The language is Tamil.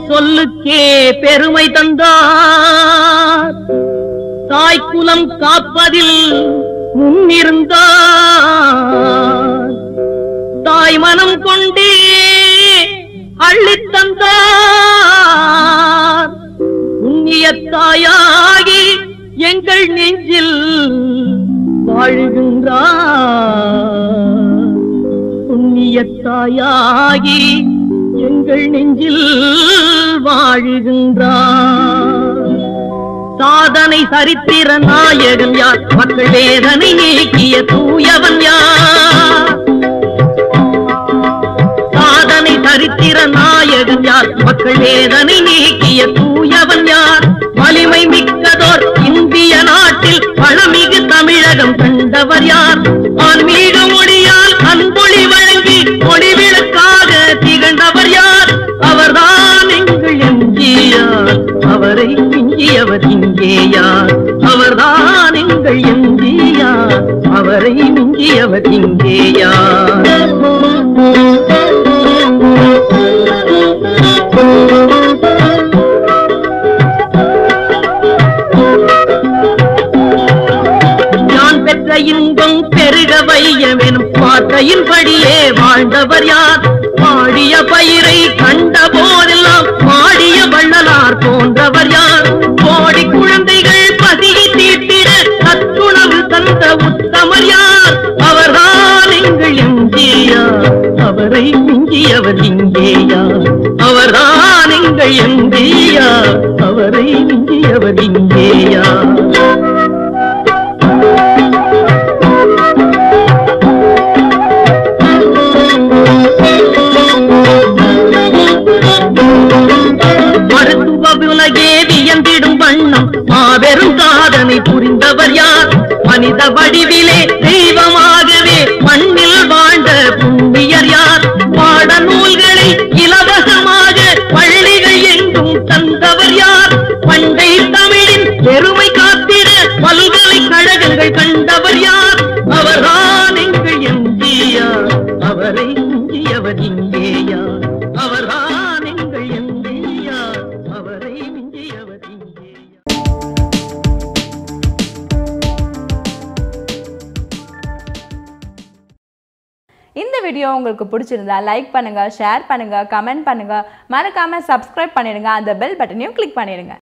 சொல்லுக்கே பெருமை தந்தார் தாய்க்குலம் காப்பதில் முன்னிருந்தார் தாய் மனம் கொண்டே அள்ளித் தந்தார் புண்ணிய தாயாகி எங்கள் நெஞ்சில் வாழுகின்றார் புண்ணிய தாயாகி எங்கள் நெஞ்சில் வாழுகின்றார் சாதனை சரித்திர நாயகன் யார் மக்கள் வேதனை நீக்கிய தூயவன் யார் சாதனை சரித்திர நாயகன் யார் மக்கள் வேதனை நீக்கிய தூயவன் யார் வலிமை மிக்கதோர் இந்திய நாட்டில் பழமிகு தமிழகம் கண்டவர் யார் ஆன்மீக மொழியால் அன்பொழி வழங்கி ஒளிவிளக்காக திகழ்ந்தவர் யார் அவர்தான் எங்கள் எம்ஜிஆர் அவரை மிஞ்சியவர் இங்கே யார் அவர்தான் எங்கள் எம்ஜிஆர் அவரை மிஞ்சியவர் இங்கே யார் நான் பெற்ற இன்பம் பெருக வையமெனும் வார்த்தையின்படியே வாழ்ந்தவர் யார் பாடிய பயிரை கண்ட போதெல்லாம் பாடிய வள்ளலார் போன்றவர் யார் கோடி குழந்தைகள் பசியை தீட்டிட சத்துணவு தந்த உத்தமர் யார் அவர்தான் எங்கள் எம்ஜிஆர் அவரை மிஞ்சியவர் இங்கேயார் அவர்தான் எங்கள் எம்ஜிஆர் அவரை மிஞ்சியவர் இங்கேயார் மருத்துவ உலகே வியந்திடும் வண்ணம் மாபெரும் சாதனை புரிந்தவர் யார் மனித வடிவிலே தெய்வமாகவே மண்ணில் வாழ்ந்த புண்ணியர் யார் பாட நூல்களை இலவசமாக பள்ளிகள் எங்கும் தந்தவர் யார் பண்டை தமிழின் பெருமை காத்திட பல்கலைக்கழகங்கள் கண்டவர் யார் அவர்தான் எங்கள் எம்ஜிஆர் அவரை மிஞ்சியவர் இங்கேயார் அவர்தான் எங்கள் எம்ஜிஆர் அவரை மிஞ்சியவர் இங்கேயார் இந்த வீடியோ உங்களுக்கு பிடிச்சிருந்தா லைக் பண்ணுங்க ஷேர் பண்ணுங்க கமெண்ட் பண்ணுங்க மறக்காம சப்ஸ்கிரைப் பண்ணிடுங்க அந்த பெல் பட்டனையும் கிளிக் பண்ணிடுங்க